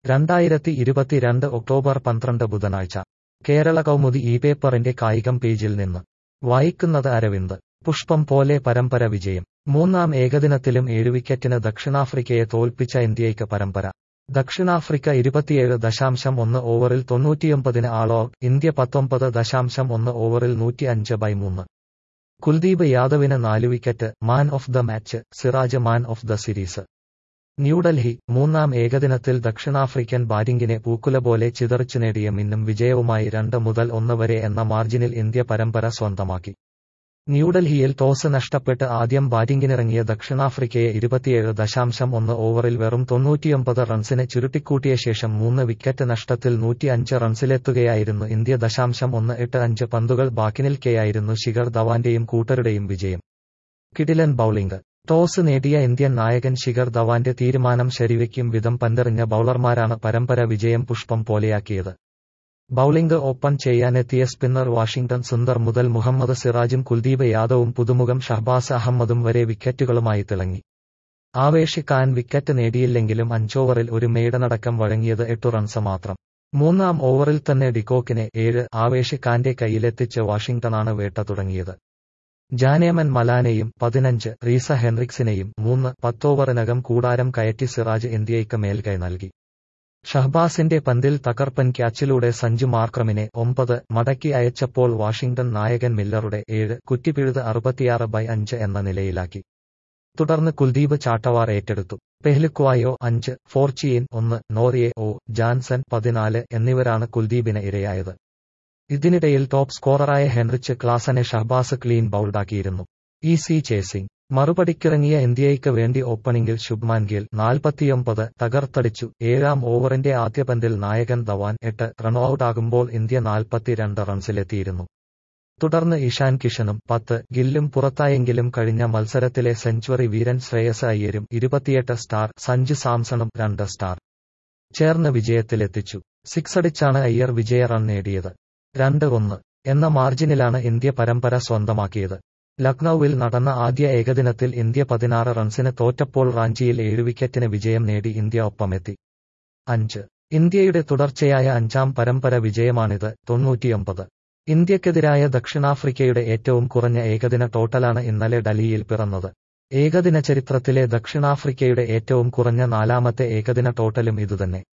രണ്ടായിരത്തി ഇരുപത്തിരണ്ട് ഒക്ടോബർ പന്ത്രണ്ട് ബുധനാഴ്ച കേരള കൗമുദി ഈ പേപ്പറിന്റെ കായികം പേജിൽ നിന്ന് വായിക്കുന്നത് അരവിന്ദ് പുഷ്പം പോലെ പരമ്പര വിജയം മൂന്നാം ഏകദിനത്തിലും ഏഴ് വിക്കറ്റിന് ദക്ഷിണാഫ്രിക്കയെ തോൽപ്പിച്ച ഇന്ത്യയ്ക്ക് പരമ്പര ദക്ഷിണാഫ്രിക്ക ഇരുപത്തിയേഴ് ദശാംശം ഒന്ന് ഓവറിൽ തൊണ്ണൂറ്റിയൊമ്പതിന് ആൾ ഔട്ട് ഇന്ത്യ പത്തൊമ്പത് ദശാംശം ഒന്ന് ഓവറിൽ നൂറ്റിയഞ്ച് ബൈ മൂന്ന് കുൽദീപ് യാദവിന് നാല് wicket man of the match Siraj man of the series New Delhi മൂന്നാം ഏകദിനത്തിൽ ദക്ഷിണാഫ്രിക്കൻ ബാറ്റിംഗിനെ പൂക്കുല പോലെ ചിതറിച്ചു നേടിയ മിന്നും വിജയവുമായി രണ്ട് മുതൽ ഒന്ന് വരെ എന്ന മാർജിനിൽ ഇന്ത്യ പരമ്പര സ്വന്തമാക്കി ന്യൂഡൽഹിയിൽ ടോസ് നഷ്ടപ്പെട്ട് ആദ്യം ബാറ്റിംഗിനിറങ്ങിയ ദക്ഷിണാഫ്രിക്കയെ ഇരുപത്തിയേഴ് ദശാംശം ഒന്ന് ഓവറിൽ വെറും തൊണ്ണൂറ്റിയൊമ്പത് റൺസിന് ചുരുട്ടിക്കൂട്ടിയ ശേഷം മൂന്ന് വിക്കറ്റ് നഷ്ടത്തിൽ നൂറ്റിയഞ്ച് റൺസിലെത്തുകയായിരുന്നു ഇന്ത്യ ദശാംശം ഒന്ന് എട്ട് അഞ്ച് പന്തുകൾ ബാക്കി നിൽക്കെയായിരുന്നു ശിഖർ ധവാന്റെയും കൂട്ടരുടെയും വിജയം കിടിലൻ ബൌളിംഗ് ടോസ് നേടിയ ഇന്ത്യൻ നായകൻ ശിഖർ ധവാന്റെ തീരുമാനം ശരിവയ്ക്കും വിധം പന്തെറിഞ്ഞ ബൌളർമാരാണ് പരമ്പര വിജയം പുഷ്പം പോലെയാക്കിയത് ബൌളിംഗ് ഓപ്പൺ ചെയ്യാനെത്തിയ സ്പിന്നർ വാഷിംഗ്ടൺ സുന്ദർ മുതൽ മുഹമ്മദ് സിറാജും കുൽദീപ് യാദവും പുതുമുഖം ഷഹബാസ് അഹമ്മദും വരെ വിക്കറ്റുകളുമായി തിളങ്ങി ആവേശിക്കാൻ വിക്കറ്റ് നേടിയില്ലെങ്കിലും അഞ്ചോവറിൽ ഒരു മെയ്ഡനടക്കം വഴങ്ങിയത് എട്ടു റൺസ് മാത്രം മൂന്നാം ഓവറിൽ തന്നെ ഡിക്കോക്കിനെ ഏഴ് ആവേശിക്കാന്റെ കയ്യിലെത്തിച്ച് വാഷിംഗ്ടണാണ് വേട്ട തുടങ്ങിയത് ജാനേമൻ മലാനെയും പതിനഞ്ച് റീസ ഹെൻറിക്സിനെയും മൂന്ന് പത്തോവറിനകം കൂടാരം കയറ്റി സിറാജ് ഇന്ത്യയ്ക്ക് മേൽകൈ നൽകി ഷഹബാസിന്റെ പന്തിൽ തകർപ്പൻ ക്യാച്ചിലൂടെ സഞ്ജു മാർക്രമിനെ ഒമ്പത് മടക്കി അയച്ചപ്പോൾ വാഷിംഗ്ടൺ നായകൻ മില്ലറുടെ ഏഴ് കുറ്റിപ്പിഴുത് അറുപത്തിയാറ് ബൈ അഞ്ച് എന്ന നിലയിലാക്കി തുടർന്ന് കുൽദീപ് ചാട്ടവാർ ഏറ്റെടുത്തു പെഹ്ലുക്വായോ അഞ്ച് ഫോർച്ചിയൻ ഒന്ന് നോറിയെ ഒ ജാൻസൺ പതിനാല് എന്നിവരാണ് കുൽദീപിന് ഇരയായത് ഇതിനിടയിൽ ടോപ്പ് സ്കോററായ ഹെൻറിച്ച് ക്ലാസനെ ഷഹബാസ് ക്ലീൻ ബൌൾഡാക്കിയിരുന്നു ഇ സി ചേസിംഗ് മറുപടിക്കിറങ്ങിയ ഇന്ത്യയ്ക്ക് വേണ്ടി ഓപ്പണിംഗിൽ ശുഭ്മാൻ ഗിൽ നാൽപ്പത്തിയൊമ്പത് തകർത്തടിച്ചു ഏഴാം ഓവറിന്റെ ആദ്യ പന്തിൽ നായകൻ ധവാൻ എട്ട് റൺഔട്ടാകുമ്പോൾ ഇന്ത്യ നാൽപ്പത്തിരണ്ട് റൺസിലെത്തിയിരുന്നു തുടർന്ന് ഇഷാൻ കിഷനും പത്ത് ഗില്ലും പുറത്തായെങ്കിലും കഴിഞ്ഞ മത്സരത്തിലെ സെഞ്ചുറി വീരൻ ശ്രേയസ് അയ്യരും ഇരുപത്തിയെട്ട് സ്റ്റാർ സഞ്ജു സാംസണും രണ്ട് സ്റ്റാർ ചേർന്ന് വിജയത്തിലെത്തിച്ചു സിക്സടിച്ചാണ് അയ്യർ വിജയ റൺ നേടിയത് രണ്ട് ഒന്ന് എന്ന മാർജിനിലാണ് ഇന്ത്യ പരമ്പര സ്വന്തമാക്കിയത് ലക്നൌവിൽ നടന്ന ആദ്യ ഏകദിനത്തിൽ ഇന്ത്യ പതിനാറ് റൺസിന് തോറ്റപ്പോൾ റാഞ്ചിയിൽ ഏഴ് വിക്കറ്റിന് വിജയം നേടി ഇന്ത്യ ഒപ്പമെത്തി അഞ്ച് ഇന്ത്യയുടെ തുടർച്ചയായ അഞ്ചാം പരമ്പര വിജയമാണിത് തൊണ്ണൂറ്റിയൊമ്പത് ഇന്ത്യക്കെതിരായ ദക്ഷിണാഫ്രിക്കയുടെ ഏറ്റവും കുറഞ്ഞ ഏകദിന ടോട്ടലാണ് ഇന്നലെ ഡൽഹിയിൽ പിറന്നത് ഏകദിന ചരിത്രത്തിലെ ദക്ഷിണാഫ്രിക്കയുടെ ഏറ്റവും കുറഞ്ഞ നാലാമത്തെ ഏകദിന ടോട്ടലും ഇതുതന്നെ